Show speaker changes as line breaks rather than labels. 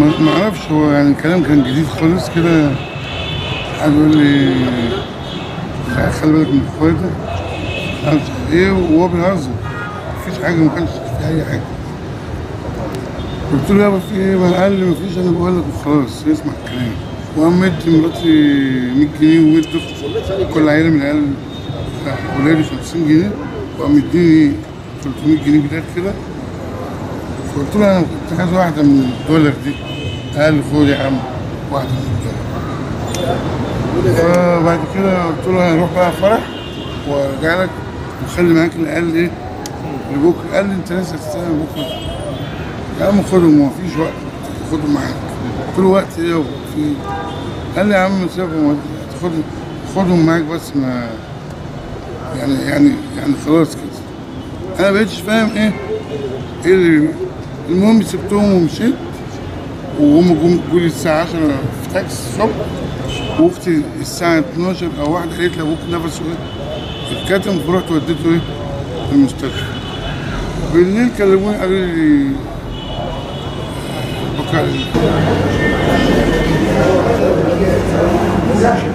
ما ما اعرفش هو يعني الكلام كان جديد خالص كده قعد يقول لي لا، خلي بالك من اخواتك عارف ايه وهو بيهزر مفيش حاجه ما كانش في اي حاجه قلت له يابا في ايه ما قال لي مفيش انا بقول لك وخلاص اسمع الكلام وقام مدي مراتي 100 جنيه ومدي كل عيله من العيال ولادي 50 جنيه وقام مديني 300 جنيه بدايه كده فقلت له انا كنت عايز واحده من الدولار دي قال لي خد يا عم واحده من الدولار فبعد كده قلت له هنروح بقى فرح وارجع لك وخلي معاك العيال ايه لبكره قال لي انت لسه هتستنى بكره يا عم خدهم ما فيش وقت خدهم معاك قلت له وقت ايه هو في قال لي يا عم سيبهم خدهم خدهم معاك بس ما يعني يعني يعني خلاص كده انا ما بقتش فاهم ايه ايه اللي المهم سبتهم ومشيت وهم جم جولي الساعة 10 في تاكسي الصبح واختي الساعة 12 أو واحدة قالت لي أبوك نفسه إيه؟ اتكتم فرحت وديته إيه؟ المستشفى. بالليل كلموني قالوا لي بكرة